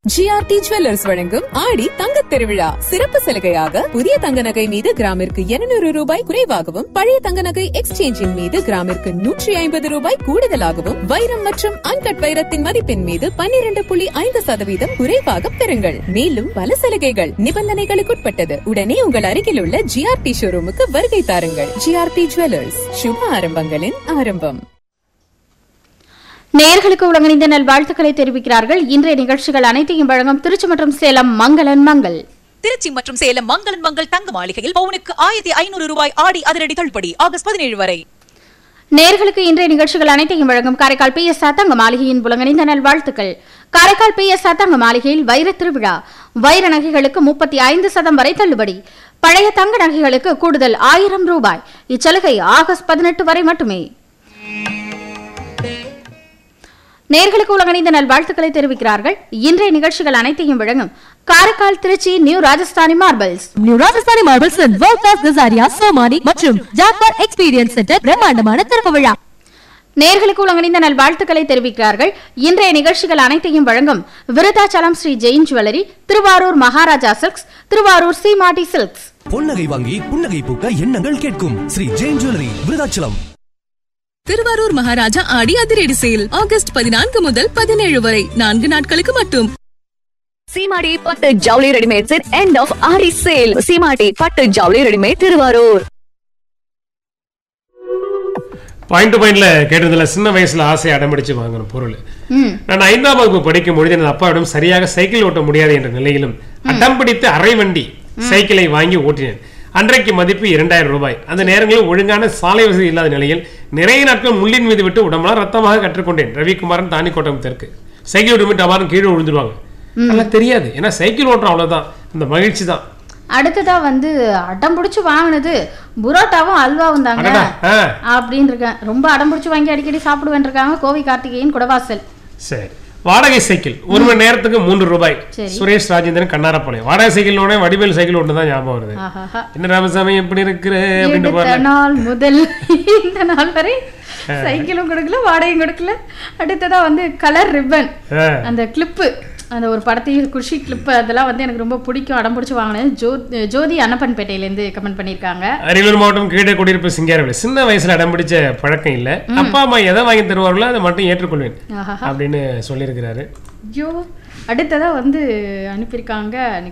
GRT jewellers வழங்கும் ஆடி தங்கத் திருவிழா சிறப்பு சலுகையாக புதிய தங்க நகை மீது கிராமிற்கு 200 ரூபாய் குறைவாகவும் பழைய தங்க நகை எக்ஸ்சேஞ்சின் மீது கிராமிற்கு நூற்றி ஐம்பது ரூபாய் கூடுதலாகவும் வைரம் மற்றும் அன்கட் வைரத்தின் மதிப்பின் மீது 12.5% புள்ளி ஐந்து சதவீதம் குறைவாக பெறுங்கள் மேலும் பல சலுகைகள் நிபந்தனைகளுக்குட்பட்டது உடனே உங்கள் அருகில் உள்ள ஜிஆர்டி ஷோரூமுக்கு வருகை தாருங்கள் ஜிஆர்டி ஜுவல்லர்ஸ் சுப ஆரம்பங்களின் ஆரம்பம் நேயர்களுக்கு உலகணிந்த நல்வாழ்த்துக்களை தெரிவிக்கிறார்கள் இன்றைய நிகழ்ச்சிகள் அனைத்தையும் வழங்கும் திருச்சி மற்றும் சேலம் மங்களன் மங்கள் திருச்சி மற்றும் சேலம் மங்களன் மங்கள் தங்க மாளிகையில் பவுனுக்கு ஆயிரத்தி ஐநூறு ரூபாய் ஆடி அதிரடி தள்ளுபடி ஆகஸ்ட் பதினேழு வரை நேயர்களுக்கு இன்றைய நிகழ்ச்சிகள் அனைத்தையும் வழங்கும் காரைக்கால் பி எஸ் தங்க மாளிகையின் உலகணிந்த நல்வாழ்த்துக்கள் காரைக்கால் பி எஸ் தங்க மாளிகையில் வைர திருவிழா வைர நகைகளுக்கு முப்பத்தி ஐந்து சதம் வரை தள்ளுபடி பழைய தங்க நகைகளுக்கு கூடுதல் ஆயிரம் ரூபாய் இச்சலுகை ஆகஸ்ட் பதினெட்டு வரை மட்டுமே நேர்களுக்கு உலகணிந்த நல்வாழ்த்துக்களை தெரிவிக்கிறார்கள் இன்றைய நிகழ்ச்சிகள் அனைத்தையும் வழங்கும் Karaikal Tiruchi new Rajasthani marbles new Rajasthani marbles world class Kajaria Somany மற்றும் ஜாக்வார் எக்ஸ்பீரியன்ஸ் சென்டர் பிரம்மாண்டமான திறப்பு விழா நேர்களுக்கு உலகணிந்த நல்வாழ்த்துக்களை தெரிவிக்கிறார்கள் இன்றைய நிகழ்ச்சிகள் அனைத்தையும் வழங்கும் Virudhachalam Sri Jain jewellery Tiruvarur Maharaja silks Tiruvarur Seematti silks பொன்னகை வாங்கி புன்னகை பூக்க எண்ணங்கள் கேட்கும் ஸ்ரீ ஜெயின் ஜுவல்லரி விருதாச்சலம் திருவாரூர் மகாராஜா ஆடி அதிரடி சேல் ஆகஸ்ட் பதினான்கு முதல் பதினேழு வரை நான்கு நாட்களுக்கு மட்டும் சீமாடி பட்டு ஜவுளி readymades end of Aadi sale Seematti பட்டு ஜவுளி ரெடிமேட் திருவாரூர் பாயிண்ட் டு பாயிண்ட்ல கேட்டதுல சின்ன வயசுல ஆசை அடம்பிடிச்சு வாங்கணும் பொருள் நான் ஐந்தாம் வகுப்பு படிக்கும் பொழுது எனது அப்பாவிடம் சரியாக சைக்கிள் ஓட்ட முடியாது என்ற நிலையிலும் அடம் பிடித்து அரை வண்டி சைக்கிளை வாங்கி ஓட்டினேன் அன்றைக்கு மதிப்பு இரண்டாயிரம் ரூபாய் அந்த நேரங்களில் ஒழுங்கான சாலை வசதி இல்லாத நிலையில் நிறைய நாட்கள் முள்ளின் மீது விட்டு உடம்பெல்லாம் ரத்தமாக கற்றுக்கொண்டேன் ரவிக்குமாரன் தானிக்கோட்டம் தெற்கு சைக்கிள் ஓட்டு அபாரம் கீழே விழுந்துருவாங்க அதெல்லாம் தெரியாது ஏன்னா சைக்கிள் ஓட்டுறோம் அவ்வளவுதான் அந்த மகிழ்ச்சி தான் அடுத்ததா வந்து அடம் பிடிச்சு வாங்கினது புரோட்டாவும் அல்வாவும் தாங்க அடடா, ஆ. அப்படின்னு இருக்கேன் ரொம்ப அடம் பிடிச்சு வாங்கி அடிக்கடி சாப்பிடுவேன் இருக்காங்க கோவை கார்த்திகேயன் குடவாசல் சரி வாடகை சைக்கிள் ஒரு மணி நேரத்துக்கு மூன்று ரூபாய் சரி. சுரேஷ் ராஜேந்திரன் கண்ணாரப்பாளையம் வாடகை சைக்கிள் வடிவேல் சைக்கிள் ஒன்று தான் ஞாபகம் வருது ஆஹாஹா. என்ன ராமசாமி எப்படி இருக்கிற அப்படின்ட்டு எடுத்த பாருங்க நாள் முதல் இந்த நாள் வரை சைக்கிளும் கொடுக்கல வாடகையும் கொடுக்கல அடுத்ததா வந்து கலர் ரிப்பன் ஆ. அந்த கிளிப்பு அந்த ஒரு படத்தையும் குஷி கிளிப்பு அதெல்லாம் வந்து எனக்கு ரொம்ப பிடிக்கும் அடம் பிடிச்சி வாங்கினது ஜோ ஜோதி அன்னப்பன்பேட்டையிலேருந்து கமெண்ட் பண்ணியிருக்காங்க அரியலூர் மாவட்டம் கீழே குடியிருப்பு சிங்காரவேலு சின்ன வயசுல அடம் பிடிச்ச பழக்கம் இல்ல அப்பா அம்மா எதை வாங்கி தருவார்களோ அதை மட்டும் ஏற்றுக்கொள்வேன் ஆஹாஹா. அப்படின்னு சொல்லியிருக்கிறாரு ஐயோ அடுத்ததா வந்து அனுப்பியிருக்காங்க